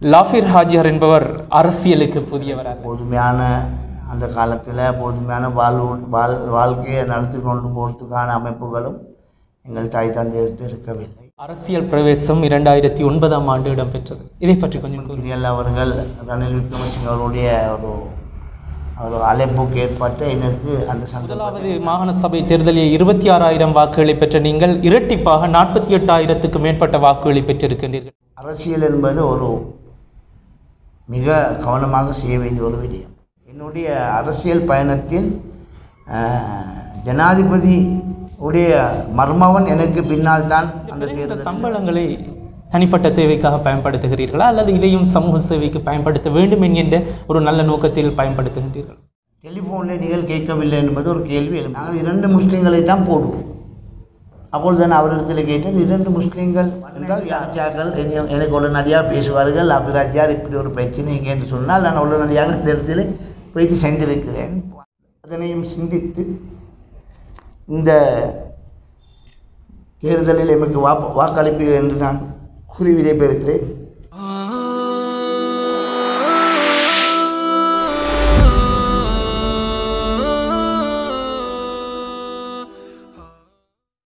லாஃபிர் ஹாஜியார் என்பவர் அரசியலுக்கு புதியவராக பொதுமையான அந்த காலத்தில் பொதுமையான வாழ்வு வாழ் வாழ்க்கையை நடத்தி கொண்டு போகிறதுக்கான அமைப்புகளும் எங்கள் தாய் தந்தையருக்கு இருக்கவில்லை அரசியல் பிரவேசம் இரண்டாயிரத்தி ஒன்பதாம் ஆண்டு இடம்பெற்றது இதை பற்றி கொஞ்சம் கூறுங்கள். கிரியல் அவர்கள் ரணில் விக்ரமசிங்க அவருடைய ஒரு ஒரு அழைப்புக்கு ஏற்பட்டு எனக்கு அந்த சந்தர்ப்பத்தில் முதலாவது மாகாண சபை தேர்தலில் இருபத்தி ஆறாயிரம் வாக்குகளை பெற்ற நீங்கள் இரட்டிப்பாக நாற்பத்தி எட்டாயிரத்துக்கு மேற்பட்ட வாக்குகளை பெற்றிருக்கின்றீர்கள் அரசியல் என்பது ஒரு மிக கவனமாக செய்ய வேண்டிய ஒரு விடயம் என்னுடைய அரசியல் பயணத்தில் அஹ், ஜனாதிபதி உடைய மர்மவன் எனக்கு பின்னால் தான் அந்த இந்த தேர்தல் சம்பளங்களை தனிப்பட்ட தேவைக்காக பயன்படுத்துகிறீர்களா அல்லது இதையும் சமூக சேவைக்கு பயன்படுத்த வேண்டும் என்கின்ற ஒரு நல்ல நோக்கத்தில் பயன்படுத்துகின்றீர்கள் டெலிஃபோனில் நீங்கள் கேட்கவில்லை என்பது ஒரு கேள்வி எழும். நாங்கள் இரண்டு முஸ்லீம்களை தான் போடுவோம் அப்பொழுது தான் அவரிடத்தில் கேட்டேன் இரண்டு முஸ்லீம்கள் என்றால் யாஜாக்கள் என்னை- எனக்கு உடனடியாக பேசுவார்கள் அபிராஜார் இப்படி ஒரு பிரச்சனை இங்கே என்று சொன்னால் நான் உடனடியாக இந்த இடத்துல போயிட்டு சென்றிருக்கிறேன் அதனையும் சிந்தித்து இந்த தேர்தலில் எமக்கு வாக்கு வாக்களிப்பீர்கள் என்று நான் கூறி விடைபெறுகிறேன்